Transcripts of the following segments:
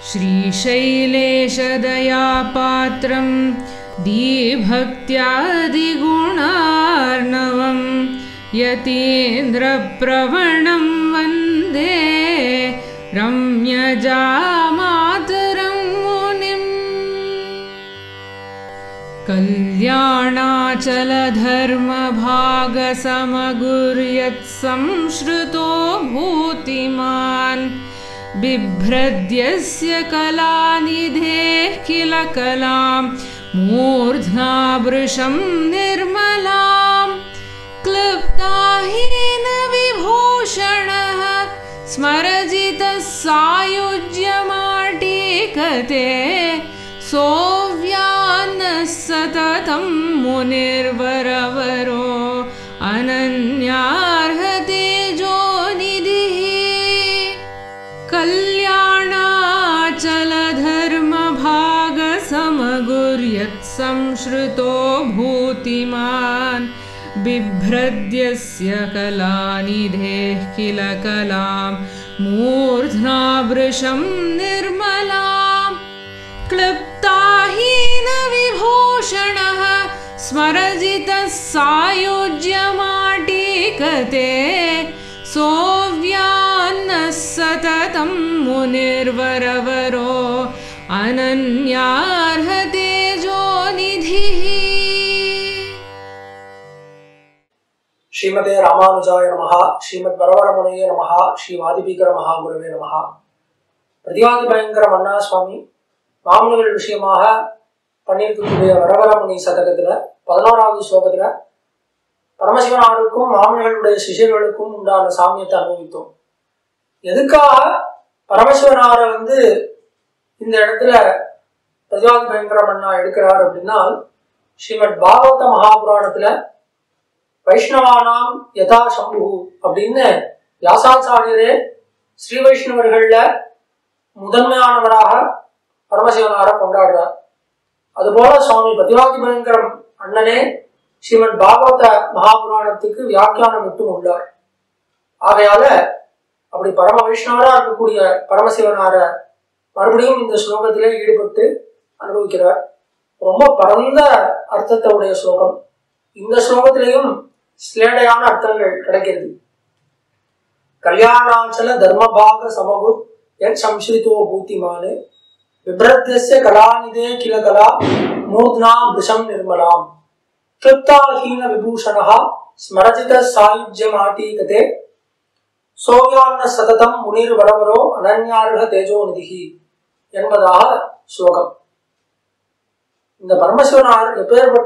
श्रीशैलेशदयापात्रं दीभक्त्यादिगुणार्णवं यतीन्द्रप्रवणं वन्दे रम्यजामातरं मुनिम् कल्याणाचलधर्मभागसमगुर्यत्संश्रुतो भूतिमान् बिभ्रद्यस्य कलानिधेः किल कलां मूर्ध्नाभृशं निर्मलां क्लृप्ताहीन विभूषणः स्मरजितः सायुज्यमाटीकते सोऽव्यान्नः सततं मुनिर्वरवरो अनन्यार्हतेजोनिधिः कल्याणाचलधर्मभागसमगुर्यत्संश्रुतो भूतिमान् बिभ्रद्यस्य कलानिधेः किल कलां मूर्ध्नाभृशं निर्मलां क्लृप्ताहीनविभूषणः स्मरजितः सायुज्यमाटीकते सोऽव्यान्नः सततं मुनिर्वरवरो अनन्यार्हतेजोनिधिः ஸ்ரீமதே ராமானுஜாய நமஹா ஸ்ரீமத் வரவரமுனையே நமஹா ஸ்ரீ வாதிபீகர மகாகுருவே நமஹா பிரதிவாதி பயங்கர மன்னா சுவாமி மாமுனிகள் விஷயமாக பண்ணியிருக்கக்கூடிய வரவரமுனி சதகத்துல பதினோராவது ஸ்லோகத்துல பரமசிவனாருக்கும் மாமுனிகளுடைய சிஷியர்களுக்கும் உண்டான சாமியத்தை அனுபவித்தோம் எதுக்காக பரமசிவனாரை வந்து இந்த இடத்துல பிரதிவாதி பயங்கர மன்னா எடுக்கிறார் அப்படின்னா ஸ்ரீமத் பாகவத மகாபுராணத்துல வைஷ்ணவானாம் யதா சம்பு அப்படின்னு வியாசாச்சாரியரே ஸ்ரீ வைஷ்ணவர்கள்ல முதன்மையானவராக பரமசிவனாரை கொண்டாடுறார் அதுபோல சுவாமி பதிவாதி பயங்கரம் அண்ணனே ஸ்ரீமத் பாகவத மகாபுராணத்துக்கு வியாக்கியானம் விட்டும் உள்ளார் ஆகையால அப்படி பரம வைஷ்ணவரா இருக்கக்கூடிய பரமசிவனார மறுபடியும் இந்த ஸ்லோகத்திலே ஈடுபட்டு அனுபவிக்கிறார் ரொம்ப பரந்த அர்த்தத்தை உடைய ஸ்லோகம் இந்த ஸ்லோகத்திலையும் ஸ்லேடையான அர்த்தங்கள் கிடைக்கிறது கல்யாணாச்சல தர்மபாக சமகு என் சம்ஸ்ரிதோ பூத்திமானு விப்ரத்யஸ்ய கலாநிதே கில கலா மூர்த்னா பிருஷம் நிர்மலாம் கிருப்தாஹீன விபூஷணா ஸ்மரஜித சாயுஜ்யமாட்டீகதே சோயான்ன சததம் முனிர் வரவரோ அனன்யார்க தேஜோநிதிகி என்பதாக ஸ்லோகம் இந்த பரமசிவனார் எப்பேற்பட்ட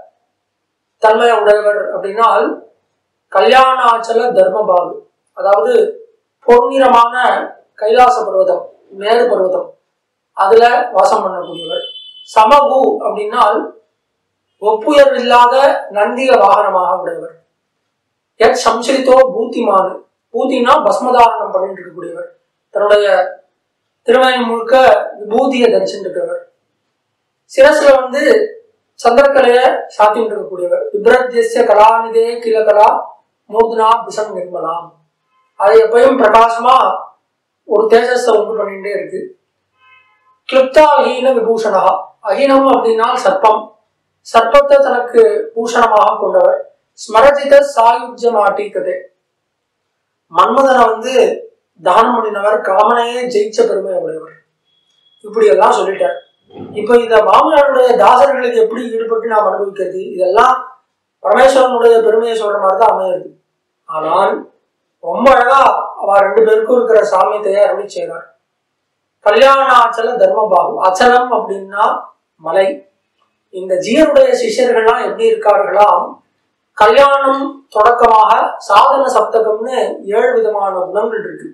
தன்மை உடையவர் அப்படின்னால் கல்யாணாச்சல தர்மபாகு அதாவது பொன்னிறமான கைலாச பர்வதம் மேரு பர்வதம் அதுல வாசம் பண்ணக்கூடியவர் சமகு அப்படின்னால் ஒப்புயர்வு இல்லாத நந்திய வாகனமாக உடையவர் எத் சம்சரித்தோ பூத்திமானு பூத்தினா பஸ்மதாரணம் பண்ணிட்டு இருக்கக்கூடியவர் தன்னுடைய திருமணி முழுக்க விபூதியை தரிச்சுட்டு இருக்கிறவர் சிரசுல வந்து சந்திரக்கலைய சாத்திட்டு இருக்கக்கூடியவர் விப்ரத்யஸ்ய கலாநிதே கில கலா மூர்தனா பிசம் நிர்மலாம் அது எப்பயும் பிரகாசமா ஒரு தேஜஸை உண்டு பண்ணிட்டே இருக்கு கிளிப்தா அஹீன விபூஷணா அஹீனம் அப்படின்னா சர்ப்பம் சர்ப்பத்தை தனக்கு பூஷணமாக கொண்டவர் ஸ்மரஜித சாயுஜ்யம் ஆட்டிக்கதே மன்மதனை வந்து தானம் பண்ணினவர் காமனையே ஜெயிச்ச பெருமை உடையவர் இப்படி எல்லாம் சொல்லிட்டார் இப்ப இந்த மாமனாருடைய தாசர்களுக்கு எப்படி ஈடுபட்டு நாம் அனுபவிக்கிறது இதெல்லாம் பரமேஸ்வரனுடைய பெருமையை சொல்ற மாதிரி தான் அமையிறது ஆனால் ரொம்ப அழகா அவ ரெண்டு பேருக்கும் இருக்கிற சாமியத்தையே அருளி செய்கிறார் கல்யாணாச்சல தர்மபாகு அச்சலம் அப்படின்னா மலை இந்த ஜீவனுடைய சிஷ்யர்கள்லாம் எப்படி இருக்கார்களாம் கல்யாணம் தொடக்கமாக சாதன சப்தகம்னு ஏழு விதமான குணங்கள் இருக்கு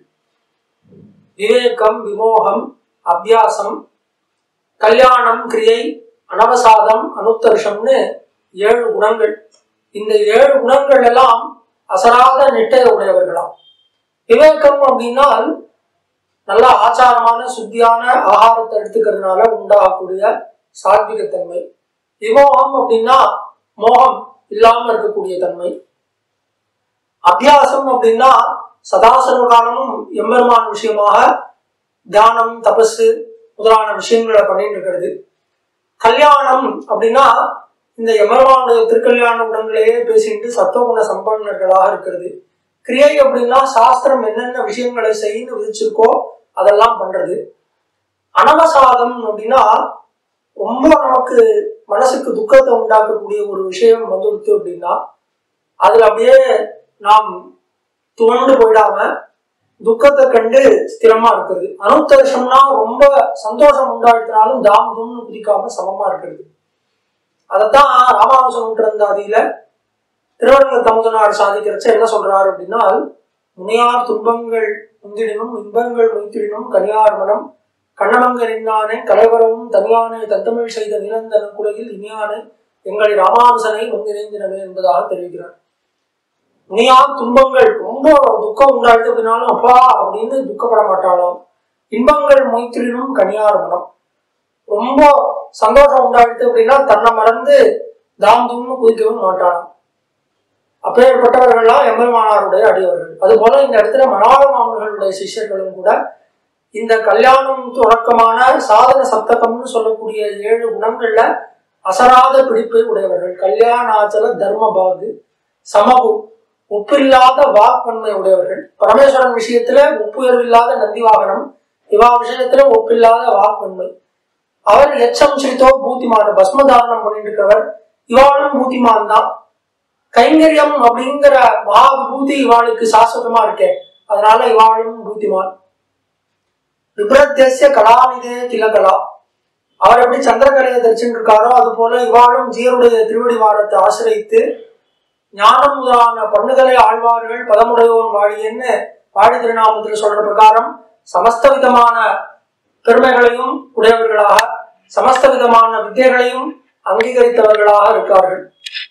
விவேகம் விமோகம் அபியாசம் கல்யாணம் கிரியை அனவசாதம் அனுத்தர்ஷம்னு ஏழு குணங்கள் இந்த ஏழு குணங்கள் எல்லாம் அசராத நிட்டை உடையவர்களாம் விவேகம் அப்படின்னால் நல்ல ஆச்சாரமான சுத்தியான ஆகாரத்தை எடுத்துக்கிறதுனால உண்டாகக்கூடிய சாத்விகத்தன்மை விமோகம் அப்படின்னா மோகம் இல்லாம இருக்கக்கூடிய தன்மை அபியாசம் அப்படின்னா சதாசர்வ காலமும் எம்பெருமான் விஷயமாக தியானம் தபசு முதலான விஷயங்களை பண்ணிட்டு இருக்கிறது கல்யாணம் அப்படின்னா இந்த எமர்வானுடைய திருக்கல்யாண குணங்களையே பேசிட்டு சத்துவகுண சம்பன்னர்களாக இருக்கிறது கிரியை அப்படின்னா சாஸ்திரம் என்னென்ன விஷயங்களை செய்யணும் விதிச்சிருக்கோ அதெல்லாம் பண்றது அனவசாதம் அப்படின்னா ரொம்ப நமக்கு மனசுக்கு துக்கத்தை உண்டாக்கக்கூடிய ஒரு விஷயம் வந்துடுத்து அப்படின்னா அதுல அப்படியே நாம் துவண்டு போயிடாம துக்கத்தை கண்டு ஸ்திரமா இருக்கிறது அனுத்தர்ஷம்னா ரொம்ப சந்தோஷம் உண்டாடுத்தினாலும் தாம் தும்னு குதிக்காம சமமா இருக்கிறது அதைத்தான் ராமானுசன் நூற்றந்தாதியில திருவரங்க தமுதனார் சாதிக்கிறச்ச என்ன சொல்றாரு அப்படின்னா முனியார் துன்பங்கள் முந்திடினும் இன்பங்கள் மொய்த்திடினும் கனியார் மனம் கண்ணமங்கரின்னானே கலைவரவும் தனியானே தத்தமிழ் செய்த நிரந்தன குலையில் இனியானே எங்களை ராமானுசனை முன்னிறைந்தினவே என்பதாக தெரிவிக்கிறார் முனியார் துன்பங்கள் ரொம்ப துக்கம் உண்டாயிட்டு அப்படின்னாலும் அப்பா அப்படின்னு துக்கப்பட மாட்டாளாம் இன்பங்கள் மொய்த்திடினும் கனியார் மனம் ரொம்ப சந்தோஷம் உண்டாயிடுது அப்படின்னா தன்னை மறந்து தாம் தூம்னு குதிக்கவும் மாட்டானாம் அப்பேற்பட்டவர்கள்லாம் எம்பெருமானாருடைய அடியவர்கள் அதுபோல இந்த இடத்துல மணாள மாமன்களுடைய சிஷ்யர்களும் கூட இந்த கல்யாணம் தொடக்கமான சாதன சப்தகம்னு சொல்லக்கூடிய ஏழு குணங்கள்ல அசராத பிடிப்பை உடையவர்கள் கல்யாணாச்சல தர்மபாகு சமபு ஒப்பில்லாத வாக்மன்மை உடையவர்கள் பரமேஸ்வரன் விஷயத்துல ஒப்புயர்வில்லாத நந்தி வாகனம் இவா விஷயத்துல ஒப்பில்லாத வாக்மன்மை அவர் எச்சம் சிரித்தோ பூத்திமான பஸ்மதாரணம் பண்ணிட்டு இருக்கிறவர் இவாளும் பூத்திமான் தான் கைங்கரியம் அப்படிங்கிற மகா விபூதி இவாளுக்கு சாஸ்வதமா இருக்கே அதனால இவாளும் பூத்திமான் விப்ரத்தேசிய கலாநிதே திலகலா அவர் எப்படி சந்திரகலையை தரிச்சுட்டு இருக்காரோ அது போல இவாளும் ஜீவருடைய திருவடி வாரத்தை ஆசிரியத்து ஞானம் முதலான பண்ணுகளை ஆழ்வார்கள் பதமுடையோன் வாழியன்னு வாழி திருநாமத்தில் சொல்ற பிரகாரம் சமஸ்த விதமான பெருமைகளையும் உடையவர்களாக சமஸ்த விதமான வித்தியைகளையும் அங்கீகரித்தவர்களாக இருக்கார்கள்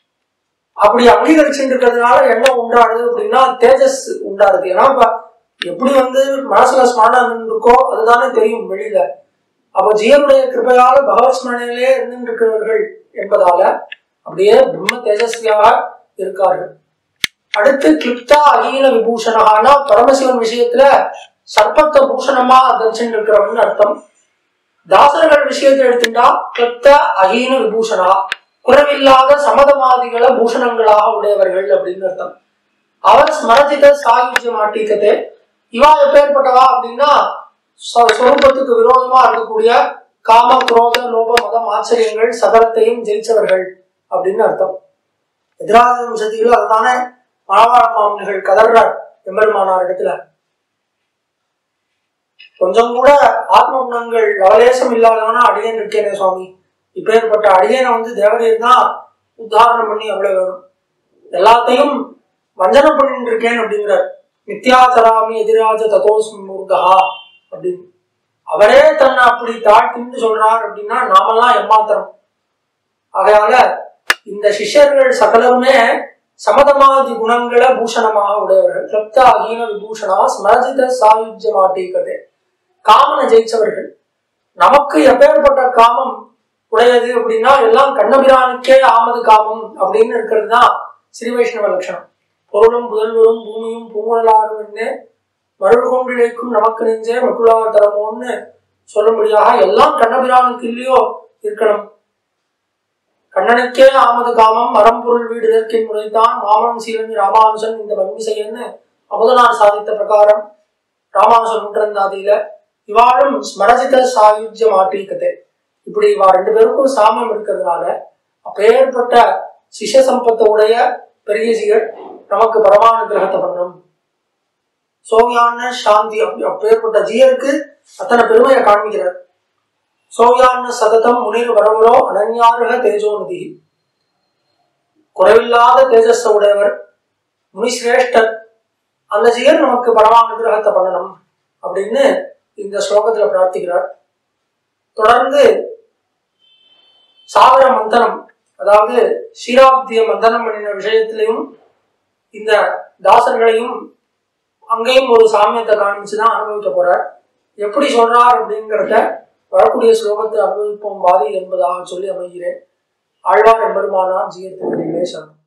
அப்படி அங்கீகரிச்சுட்டு இருக்கிறதுனால என்ன உண்டாடுது அப்படின்னா தேஜஸ் உண்டாருது ஏன்னா இப்ப எப்படி வந்து மனசுல ஸ்மரணம் இருக்கோ அதுதானே தெரியும் வெளியில அப்ப ஜீவனுடைய கிருபையால பகவத் ஸ்மரணையிலே இருந்துட்டு இருக்கிறவர்கள் என்பதால அப்படியே பிரம்ம தேஜஸ்வியாக இருக்கார்கள் அடுத்து கிளிப்தா அகீன விபூஷணகானா பரமசிவன் விஷயத்துல சர்ப்பத்தை பூஷணமா தரிச்சுட்டு இருக்கிறவன் அர்த்தம் தாசர்கள் விஷயத்தை எடுத்துட்டா கிளிப்த அகீன விபூஷணா குறைவில்லாத சமதமாதிகளை பூஷணங்களாக உடையவர்கள் அப்படின்னு அர்த்தம் அவர் ஸ்மரதித சாயுஜ்ய மாட்டிக்கதே இவா எப்பேற்பட்டவா அப்படின்னா ஸ்வ- ஸ்வரூபத்துக்கு விரோதமா இருக்கக்கூடிய காம குரோத லோப மதம் ஆச்சரியங்கள் சகலத்தையும் ஜெயிச்சவர்கள் அப்படின்னு அர்த்தம் எதிராக வம்சத்தில அதுதானே மணவாள மாமன்கள் கதர்றார் எம்பெருமானார் இடத்துல கொஞ்சம் கூட ஆத்ம குணங்கள் லவலேசம் இல்லாதவனா அடியேன் இருக்கேனே சுவாமி இப்பேற்பட்ட அடியேனை வந்து தேவரீர் தான் உத்தாரணம் பண்ணி அவ்வளவு வேணும் எல்லாத்தையும் வஞ்சனம் பண்ணிட்டு இருக்கேன் அப்படிங்கிறார் மித்யாசராமி எதிராஜ ததோஸ்மி மூர்கா அப்படின்னு அவரே தன்னை அப்படி தாழ்த்தின்னு சொல்றார் அப்படின்னா நாமெல்லாம் எம்மாத்திரம் ஆகையால இந்த சிஷ்யர்கள் சகலருமே சமதமாதி குணங்களை பூஷணமாக உடையவர்கள் சப்த அகீன விபூஷணா ஸ்மரஜித சாயுஜ்ய மாட்டீகதே காமனை ஜெயிச்சவர்கள் நமக்கு எப்பேற்பட்ட காமம் உடையது அப்படின்னா எல்லாம் கண்ணபிரானுக்கே ஆமது காமம் அப்படின்னு இருக்கிறது தான் ஸ்ரீ வைஷ்ணவ லட்சணம் பொருளும் புதல்வரும் பூமியும் பூங்குழலாரும் என்ன மருள் கொண்டிழைக்கும் நமக்கு நெஞ்சே மக்குளா தரமோன்னு சொல்லும்படியாக எல்லாம் கண்ணபிரானுக்கு இல்லையோ இருக்கணும் கண்ணனுக்கே ஆமது காமம் மரம்பொருள் வீடு இதற்கின் முறைதான் மாமன் சீலமி ராமானுஜன் இந்த வன்மிசையன்னு அமுதனார் சாதித்த பிரகாரம் ராமானுஜன் நூற்றந்தாதியில இவாளும் ஸ்மரசித சாயுஜ்ய மாற்றீக்கத்தை இப்படி இவா ரெண்டு பேருக்கும் சாமியம் இருக்கிறதுனால அப்பேற்பட்ட சிஷ்ய சம்பத்தை உடைய பெரிய சிகர் நமக்கு பரமானுகிரகத்தை பண்ணணும் சோவியான சாந்தி அப்படி அப்பேற்பட்ட ஜீயருக்கு அத்தனை பெருமையை காண்பிக்கிறார் சோவியான சததம் முனிர் வரவரோ அனன்யாருக தேஜோநிதி குறைவில்லாத தேஜஸ் உடையவர் முனிசிரேஷ்டர் அந்த ஜீயர் நமக்கு பரமானுகிரகத்தை பண்ணணும் அப்படின்னு இந்த ஸ்லோகத்துல பிரார்த்திக்கிறார் தொடர்ந்து சாகர மந்தனம் அதாவது ஷீராப்திய மந்தனம் பண்ணின விஷயத்திலையும் இந்த தாசர்களையும் அங்கேயும் ஒரு சாமியத்தை காமிச்சுதான் அனுபவிக்க போறார் எப்படி சொல்றார் அப்படிங்கிறத வரக்கூடிய ஸ்லோகத்தை அனுபவிப்போம் வாரி என்பதாக சொல்லி அமைகிறேன் ஆழ்வார் எம்பெருமானார் ஜீயத்தின் சரணம்